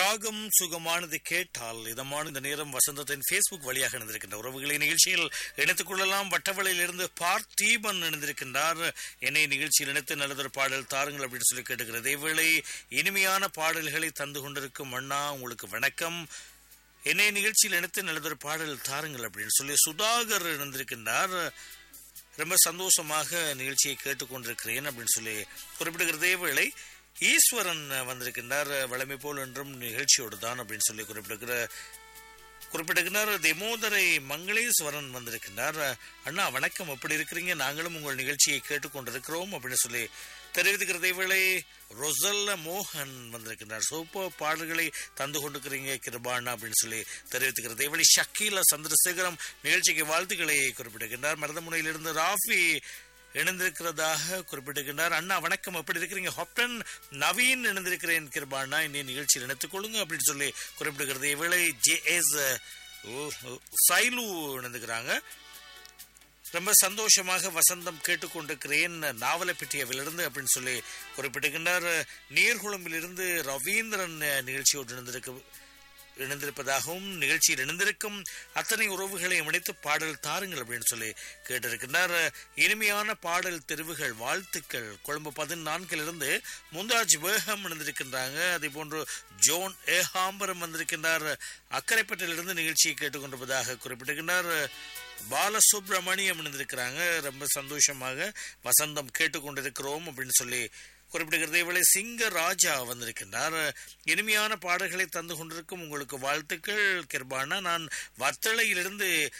ராகம் சுகமானது கேட்டால் இதமான இந்த நேரம் வசந்தத்தின் ஃபேஸ்புக் வழியாக இணைந்திருக்கின்ற உறவுகளை நிகழ்ச்சியில் இணைத்துக் கொள்ளலாம் வட்டவளையிலிருந்து பார்த்தீபன் இணைந்திருக்கின்றார் என்னை நிகழ்ச்சியில் இணைத்து நல்லதொரு பாடல் தாருங்கள் அப்படின்னு சொல்லி கேட்டுக்கிறது இவ்வேளை இனிமையான பாடல்களை தந்து கொண்டிருக்கும் அண்ணா உங்களுக்கு வணக்கம் என்னை நிகழ்ச்சியில் இணைத்து நல்லதொரு பாடல் தாருங்கள் அப்படின்னு சொல்லி சுதாகர் இணைந்திருக்கின்றார் ரொம்ப சந்தோஷமாக நிகழ்ச்சியை கேட்டுக்கொண்டிருக்கிறேன் அப்படின்னு சொல்லி குறிப்பிடுகிறதே வேளை ஈஸ்வரன் வந்திருக்கின்றார் வளமை போல் என்றும் நிகழ்ச்சியோடு தான் அப்படின்னு சொல்லி குறிப்பிடுகிற குறிப்பிடுகிறார் தெமோதரை மங்களேஸ்வரன் வந்திருக்கின்றார் அண்ணா வணக்கம் எப்படி இருக்கிறீங்க நாங்களும் உங்கள் நிகழ்ச்சியை கேட்டுக்கொண்டிருக்கிறோம் அப்படின்னு சொல்லி தெரிவித்துக்கிறதை வேளை ரொசல்ல மோகன் வந்திருக்கின்றார் சூப்பர் பாடல்களை தந்து கொண்டிருக்கிறீங்க கிருபானா அப்படின்னு சொல்லி தெரிவித்துக்கிறதை வேளை ஷக்கீல சந்திரசேகரம் நிகழ்ச்சிக்கு வாழ்த்துக்களை குறிப்பிடுகின்றார் மருதமுனையிலிருந்து ராஃபி இணைந்திருக்கிறதாக குறிப்பிட்டிருக்கின்றார் அண்ணா வணக்கம் எப்படி இருக்கிறீங்க ஹாப்டன் நவீன் இணைந்திருக்கிறேன் கிருபாண்ணா இன்னைய நிகழ்ச்சியில் இணைத்துக் கொள்ளுங்க அப்படின்னு சொல்லி குறிப்பிடுகிறது இவளை ஜே எஸ் சைலு இணைந்துக்கிறாங்க ரொம்ப சந்தோஷமாக வசந்தம் கேட்டுக்கொண்டிருக்கிறேன் நாவலப்பட்டியவிலிருந்து அப்படின்னு சொல்லி குறிப்பிட்டிருக்கின்றார் நீர்குளம்பிலிருந்து ரவீந்திரன் நிகழ்ச்சியோடு இணைந்திருக்கு இணைந்திருப்பதாகவும் நிகழ்ச்சியில் இணைந்திருக்கும் அத்தனை உறவுகளை இணைத்து பாடல் தாருங்கள் அப்படின்னு சொல்லி கேட்டிருக்கின்றார் இனிமையான பாடல் தெரிவுகள் வாழ்த்துக்கள் கொழும்பு பதினான்கிலிருந்து முந்தாஜ் வேகம் இணைந்திருக்கின்றாங்க அதே போன்று ஜோன் ஏஹாம்பரம் வந்திருக்கின்றார் அக்கரைப்பட்டிலிருந்து நிகழ்ச்சியை கேட்டுக்கொண்டிருப்பதாக குறிப்பிட்டிருக்கின்றார் பாலசுப்ரமணியம் இணைந்திருக்கிறாங்க ரொம்ப சந்தோஷமாக வசந்தம் கேட்டுக்கொண்டிருக்கிறோம் அப்படின்னு சொல்லி குறிப்பிடுகிறது இவளை சிங்க ராஜா வந்திருக்கின்றார் இனிமையான பாடல்களை தந்து கொண்டிருக்கும் உங்களுக்கு வாழ்த்துக்கள் கிருபானா நான் வத்தளையிலிருந்து